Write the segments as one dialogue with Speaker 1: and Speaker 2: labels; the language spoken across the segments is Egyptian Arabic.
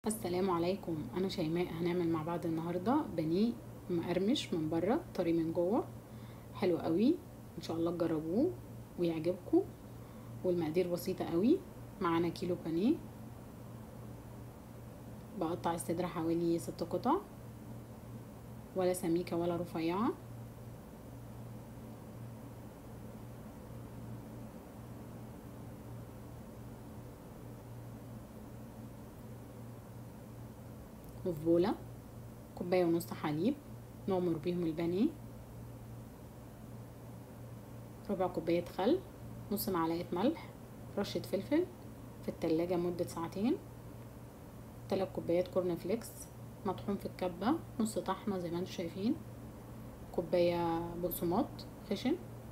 Speaker 1: السلام عليكم انا شيماء هنعمل مع بعض النهارده بانيه مقرمش من بره طري من جوه حلو قوي ان شاء الله تجربوه ويعجبكم والمقادير بسيطه قوي معانا كيلو بانيه بقطع الصدر حوالي ست قطع ولا سميكه ولا رفيعه وفي بولة كوباية ونص حليب نغمر بيهم البانيه ربع كوباية خل نص معلقة ملح رشة فلفل في التلاجة مدة ساعتين تلات كوبايات كورن فليكس مطحون في الكبة نص طحنة زي ما انتم شايفين كوباية بقسماط خشن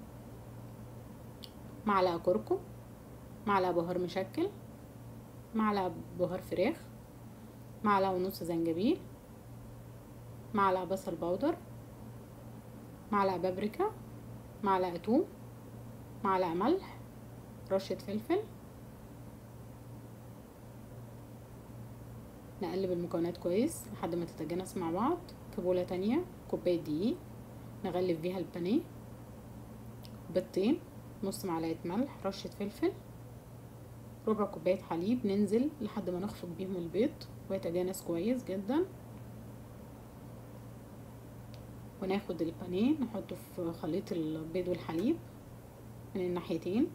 Speaker 1: معلقة كركم معلقة بهار مشكل معلقة بهار فراخ معلقة ونص زنجبيل معلقة بصل بودر معلقة بابريكا معلقة توم معلقة ملح رشة فلفل نقلب المكونات كويس لحد ما تتجانس مع بعض في بولة تانية كوباية دقيق نغلف بيها البانيه بيضتين نص معلقة ملح رشة فلفل ربع كوباية حليب ننزل لحد ما نخفق بيهم البيض ويتجانس كويس جدا وناخد البانيه نحطه في خليط البيض والحليب من الناحيتين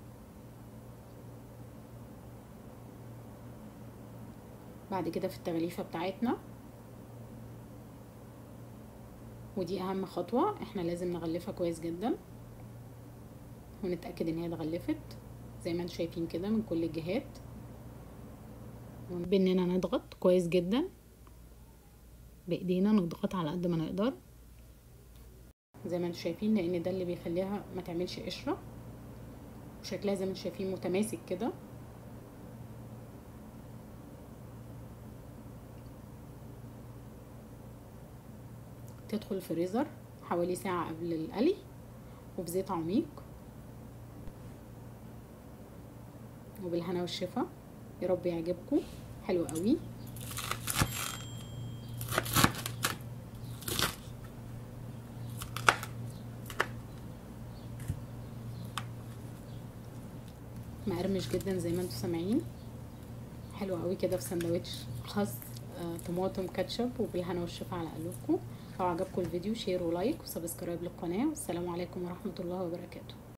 Speaker 1: بعد كده في التغليفة بتاعتنا ودي اهم خطوة احنا لازم نغلفها كويس جدا ونتأكد ان هي اتغلفت زي ما انتم شايفين كده من كل الجهات باننا نضغط كويس جدا بايدينا نضغط على قد ما نقدر زي ما انتم شايفين لان ده اللي بيخليها ما تعملش قشره وشكلها زي ما انتم شايفين متماسك كده تدخل الفريزر حوالي ساعة قبل القلي وفي زيت عميق وبالهنا والشفا يا رب يعجبكم حلو قوي مقرمش جدا زي ما انتم سامعين حلو قوي كده في سندوتش خاص آه طماطم كاتشب وبالهنا والشفا على قلوبكم لو عجبكم الفيديو شير ولايك وسبسكرايب للقناه والسلام عليكم ورحمه الله وبركاته